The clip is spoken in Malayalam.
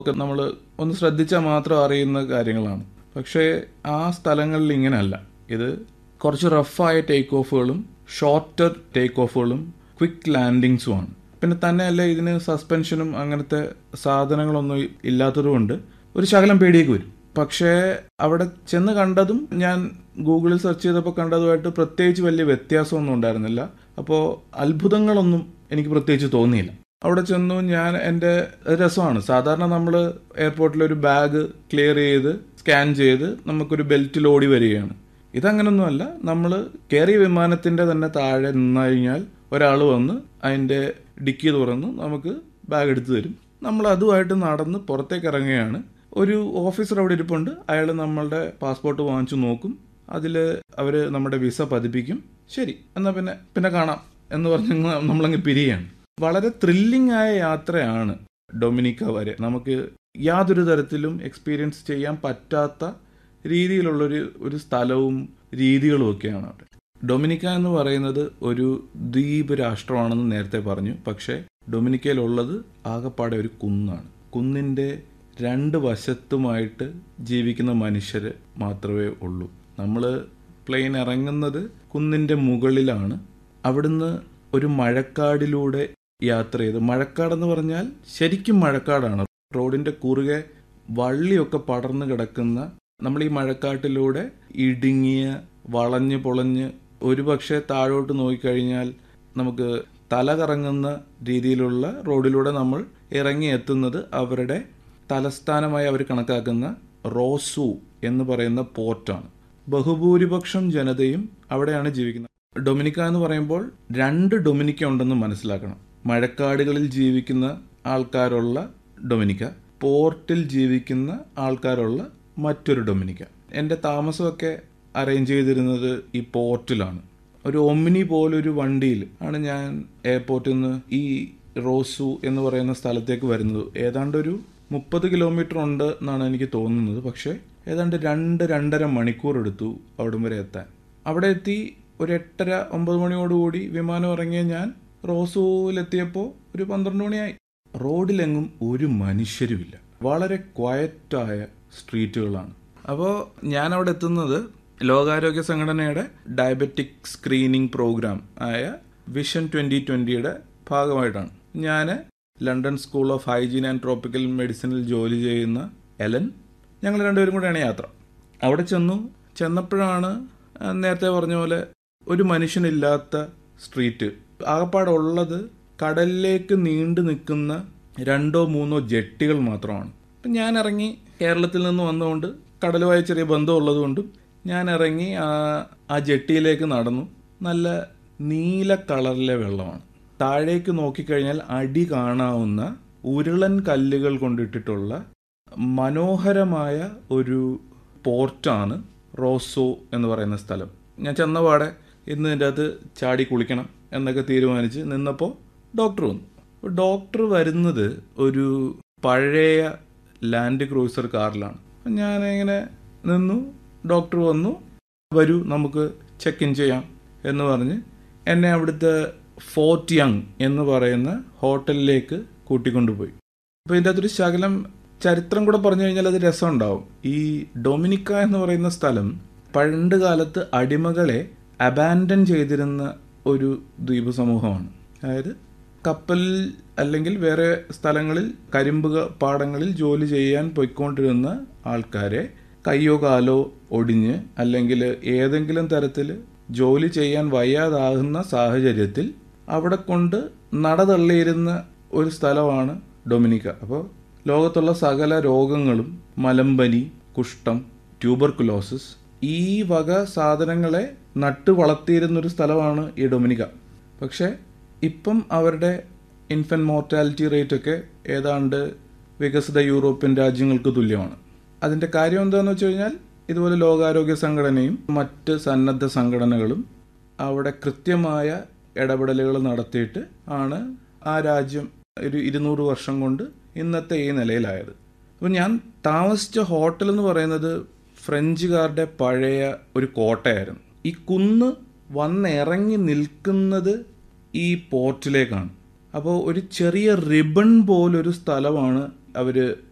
ഒക്കെ നമ്മൾ ഒന്ന് ശ്രദ്ധിച്ചാൽ മാത്രം അറിയുന്ന കാര്യങ്ങളാണ് പക്ഷേ ആ സ്ഥലങ്ങളിൽ ഇങ്ങനെയല്ല ഇത് കുറച്ച് റഫായ ടേക്ക് ഓഫുകളും ഷോർട്ടർ ടേക്ക് ഓഫുകളും ക്വിക്ക് ലാൻഡിങ്സും ആണ് പിന്നെ തന്നെയല്ല ഇതിന് സസ്പെൻഷനും അങ്ങനത്തെ സാധനങ്ങളൊന്നും ഇല്ലാത്തതുകൊണ്ട് ഒരു ശകലം പേടിയൊക്കെ വരും പക്ഷേ അവിടെ ചെന്ന് കണ്ടതും ഞാൻ ഗൂഗിളിൽ സെർച്ച് ചെയ്തപ്പോൾ കണ്ടതുമായിട്ട് പ്രത്യേകിച്ച് വലിയ വ്യത്യാസമൊന്നും ഉണ്ടായിരുന്നില്ല അപ്പോൾ അത്ഭുതങ്ങളൊന്നും എനിക്ക് പ്രത്യേകിച്ച് തോന്നിയില്ല അവിടെ ചെന്നു ഞാൻ എൻ്റെ രസമാണ് സാധാരണ നമ്മൾ എയർപോർട്ടിൽ ഒരു ബാഗ് ക്ലിയർ ചെയ്ത് സ്കാൻ ചെയ്ത് നമുക്കൊരു ബെൽറ്റിൽ ഓടി വരികയാണ് ഇതങ്ങനൊന്നുമല്ല നമ്മൾ കയറിയ വിമാനത്തിൻ്റെ തന്നെ താഴെ നിന്ന് കഴിഞ്ഞാൽ ഒരാൾ വന്ന് അതിൻ്റെ ഡിക്കി തുറന്ന് നമുക്ക് ബാഗ് എടുത്തു തരും നമ്മൾ അതുമായിട്ട് നടന്ന് പുറത്തേക്ക് ഇറങ്ങുകയാണ് ഒരു ഓഫീസർ അവിടെ ഇരിപ്പുണ്ട് അയാൾ നമ്മളുടെ പാസ്പോർട്ട് വാങ്ങിച്ചു നോക്കും അതിൽ അവർ നമ്മുടെ വിസ പതിപ്പിക്കും ശരി എന്നാൽ പിന്നെ പിന്നെ കാണാം എന്ന് പറഞ്ഞ് നമ്മളങ്ങ് പിരിയാണ് വളരെ ത്രില്ലിംഗ് ആയ യാത്രയാണ് ഡൊമിനിക്ക വരെ നമുക്ക് യാതൊരു തരത്തിലും എക്സ്പീരിയൻസ് ചെയ്യാൻ പറ്റാത്ത രീതിയിലുള്ളൊരു ഒരു സ്ഥലവും രീതികളും ഒക്കെയാണ് അവിടെ ഡൊമിനിക്ക എന്ന് പറയുന്നത് ഒരു ദ്വീപ് രാഷ്ട്രമാണെന്ന് നേരത്തെ പറഞ്ഞു പക്ഷേ ഡൊമിനിക്കയിലുള്ളത് ആകപ്പാടെ ഒരു കുന്നാണ് കുന്നിൻ്റെ രണ്ട് വശത്തുമായിട്ട് ജീവിക്കുന്ന മനുഷ്യർ മാത്രമേ ഉള്ളൂ നമ്മൾ പ്ലെയിൻ ഇറങ്ങുന്നത് കുന്നിൻ്റെ മുകളിലാണ് അവിടുന്ന് ഒരു മഴക്കാടിലൂടെ യാത്ര ചെയ്ത് മഴക്കാടെന്ന് പറഞ്ഞാൽ ശരിക്കും മഴക്കാടാണ് റോഡിൻ്റെ കുറുകെ വള്ളിയൊക്കെ പടർന്നു കിടക്കുന്ന നമ്മൾ ഈ മഴക്കാട്ടിലൂടെ ഇടുങ്ങിയ വളഞ്ഞ് പൊളഞ്ഞ് ഒരുപക്ഷെ താഴോട്ട് നോക്കിക്കഴിഞ്ഞാൽ നമുക്ക് തല കറങ്ങുന്ന രീതിയിലുള്ള റോഡിലൂടെ നമ്മൾ ഇറങ്ങി എത്തുന്നത് അവരുടെ തലസ്ഥാനമായി അവർ കണക്കാക്കുന്ന റോസു എന്ന് പറയുന്ന പോർട്ടാണ് ബഹുഭൂരിപക്ഷം ജനതയും അവിടെയാണ് ജീവിക്കുന്നത് ഡൊമിനിക്ക എന്ന് പറയുമ്പോൾ രണ്ട് ഡൊമിനിക്ക ഉണ്ടെന്ന് മനസ്സിലാക്കണം മഴക്കാടുകളിൽ ജീവിക്കുന്ന ആൾക്കാരുള്ള ഡൊമിനിക്ക പോർട്ടിൽ ജീവിക്കുന്ന ആൾക്കാരുള്ള മറ്റൊരു ഡൊമിനിക്ക എൻ്റെ താമസമൊക്കെ അറേഞ്ച് ചെയ്തിരുന്നത് ഈ പോർട്ടിലാണ് ഒരു ഒമിനി പോലൊരു വണ്ടിയിൽ ആണ് ഞാൻ എയർപോർട്ടിൽ നിന്ന് ഈ റോസു എന്ന് പറയുന്ന സ്ഥലത്തേക്ക് വരുന്നത് ഏതാണ്ട് ഒരു മുപ്പത് കിലോമീറ്റർ ഉണ്ട് എന്നാണ് എനിക്ക് തോന്നുന്നത് പക്ഷേ ഏതാണ്ട് രണ്ട് രണ്ടര മണിക്കൂർ എടുത്തു അവിടം വരെ എത്താൻ അവിടെ എത്തി ഒരു എട്ടര ഒമ്പത് മണിയോടുകൂടി വിമാനം ഇറങ്ങിയ ഞാൻ റോസുവിലെത്തിയപ്പോൾ ഒരു പന്ത്രണ്ട് മണിയായി റോഡിലെങ്ങും ഒരു മനുഷ്യരുമില്ല വളരെ ക്വയറ്റായ സ്ട്രീറ്റുകളാണ് അപ്പോൾ ഞാൻ അവിടെ എത്തുന്നത് ലോകാരോഗ്യ സംഘടനയുടെ ഡയബറ്റിക് സ്ക്രീനിംഗ് പ്രോഗ്രാം ആയ വിഷൻ ട്വൻ്റി ട്വൻ്റിയുടെ ഭാഗമായിട്ടാണ് ഞാൻ London School of Hygiene and Tropical മെഡിസിനിൽ ജോലി ചെയ്യുന്ന എലൻ ഞങ്ങൾ രണ്ടുപേരും കൂടെയാണ് യാത്ര അവിടെ ചെന്നു ചെന്നപ്പോഴാണ് നേരത്തെ പറഞ്ഞ പോലെ ഒരു മനുഷ്യനില്ലാത്ത സ്ട്രീറ്റ് ആകപ്പാടുള്ളത് കടലിലേക്ക് നീണ്ടു നിൽക്കുന്ന രണ്ടോ മൂന്നോ ജെട്ടികൾ മാത്രമാണ് അപ്പം ഞാൻ ഇറങ്ങി കേരളത്തിൽ നിന്ന് വന്നുകൊണ്ട് കടലുമായി ചെറിയ ബന്ധമുള്ളതുകൊണ്ടും ഞാൻ ഇറങ്ങി ആ ആ ജെട്ടിയിലേക്ക് നടന്നു നല്ല നീല കളറിലെ വെള്ളമാണ് താഴേക്ക് നോക്കിക്കഴിഞ്ഞാൽ അടി കാണാവുന്ന ഉരുളൻ കല്ലുകൾ കൊണ്ടിട്ടിട്ടുള്ള മനോഹരമായ ഒരു പോർട്ടാണ് റോസോ എന്ന് പറയുന്ന സ്ഥലം ഞാൻ ചെന്നപാടെ ഇന്ന് ഇതിൻ്റെ അകത്ത് ചാടി കുളിക്കണം എന്നൊക്കെ തീരുമാനിച്ച് നിന്നപ്പോൾ ഡോക്ടർ വന്നു അപ്പോൾ ഡോക്ടർ വരുന്നത് ഒരു പഴയ ലാൻഡ് ക്രൂസർ കാറിലാണ് ഞാൻ ഇങ്ങനെ നിന്നു ഡോക്ടർ വന്നു വരൂ നമുക്ക് ചെക്ക് ഇൻ ചെയ്യാം എന്ന് പറഞ്ഞ് എന്നെ അവിടുത്തെ ഫോർട്ട് യങ് എന്ന് പറയുന്ന ഹോട്ടലിലേക്ക് കൂട്ടിക്കൊണ്ടുപോയി അപ്പോൾ ഇതിൻ്റെ അകത്തൊരു ശകലം ചരിത്രം കൂടെ പറഞ്ഞു കഴിഞ്ഞാൽ അത് രസമുണ്ടാവും ഈ ഡൊമിനിക്ക എന്ന് പറയുന്ന സ്ഥലം പണ്ട് കാലത്ത് അടിമകളെ അബാൻഡൻ ചെയ്തിരുന്ന ഒരു ദ്വീപ് സമൂഹമാണ് അതായത് കപ്പലിൽ അല്ലെങ്കിൽ വേറെ സ്ഥലങ്ങളിൽ കരിമ്പ് പാടങ്ങളിൽ ജോലി ചെയ്യാൻ പോയിക്കൊണ്ടിരുന്ന ആൾക്കാരെ കയ്യോ കാലോ ഒടിഞ്ഞ് അല്ലെങ്കിൽ ഏതെങ്കിലും തരത്തിൽ ജോലി ചെയ്യാൻ വയ്യാതാകുന്ന സാഹചര്യത്തിൽ അവിടെ കൊണ്ട് നടതള്ളിയിരുന്ന ഒരു സ്ഥലമാണ് ഡൊമിനിക്ക അപ്പോൾ ലോകത്തുള്ള സകല രോഗങ്ങളും മലമ്പനി കുഷ്ഠം ട്യൂബർകുലോസിസ് ഈ വക സാധനങ്ങളെ നട്ടു വളർത്തിയിരുന്നൊരു സ്ഥലമാണ് ഈ ഡൊമിനിക്ക പക്ഷേ ഇപ്പം അവരുടെ ഇൻഫൻറ്റ് മോർട്ടാലിറ്റി റേറ്റ് ഒക്കെ ഏതാണ്ട് വികസിത യൂറോപ്യൻ രാജ്യങ്ങൾക്ക് തുല്യമാണ് അതിൻ്റെ കാര്യം എന്താണെന്ന് വെച്ച് കഴിഞ്ഞാൽ ഇതുപോലെ ലോകാരോഗ്യ സംഘടനയും മറ്റ് സന്നദ്ധ സംഘടനകളും അവിടെ കൃത്യമായ ഇടപെടലുകൾ നടത്തിയിട്ട് ആണ് ആ രാജ്യം ഒരു ഇരുന്നൂറ് വർഷം കൊണ്ട് ഇന്നത്തെ ഈ നിലയിലായത് അപ്പോൾ ഞാൻ താമസിച്ച ഹോട്ടൽ എന്ന് പറയുന്നത് ഫ്രഞ്ചുകാരുടെ പഴയ ഒരു കോട്ടയായിരുന്നു ഈ കുന്ന് വന്നിറങ്ങി നിൽക്കുന്നത് ഈ പോർട്ടിലേക്കാണ് അപ്പോൾ ഒരു ചെറിയ റിബൺ പോലൊരു സ്ഥലമാണ് അവർ